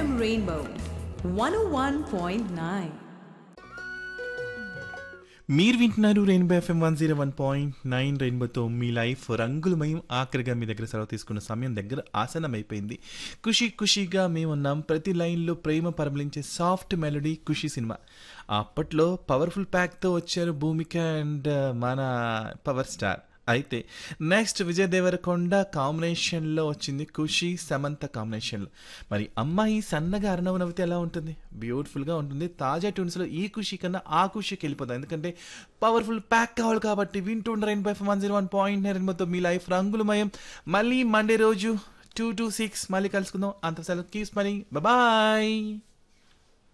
FM Rainbow 101.9. మీరు వింటున్నారు Rainbow FM one zero one point nine రెయిన్బోతో మీ లైఫ్ రంగులమయం ఆఖరిగా మీ దగ్గర సెలవు తీసుకున్న సమయం దగ్గర ఆసనమైపోయింది ఖుషి ఖుషిగా మేము ఉన్నాం ప్రతి లైన్లో ప్రేమ పరమలించే సాఫ్ట్ మెలడీ ఖుషి సినిమా అప్పట్లో పవర్ఫుల్ ప్యాక్తో వచ్చారు భూమిక అండ్ మన పవర్ స్టార్ అయితే నెక్స్ట్ విజయ్ దేవరకొండ కాంబినేషన్లో వచ్చింది ఖుషి సమంత కాంబినేషన్లో మరి అమ్మాయి సన్నగా అరణవ నవ్వితే ఎలా ఉంటుంది బ్యూటిఫుల్గా ఉంటుంది తాజా ట్యూన్స్లో ఈ ఖుషి కన్నా ఆ ఖుషికి వెళ్ళిపోతుంది ఎందుకంటే పవర్ఫుల్ ప్యాక్ కావాలి కాబట్టి వింటుండ Rainbow one zero one point nine మొత్తం మీ లైఫ్ రంగులమయం మళ్ళీ మండే రోజు టూ టూ సిక్స్ మళ్ళీ కలుసుకుందాం అంత సెలవు కీస్ మరి బాయ్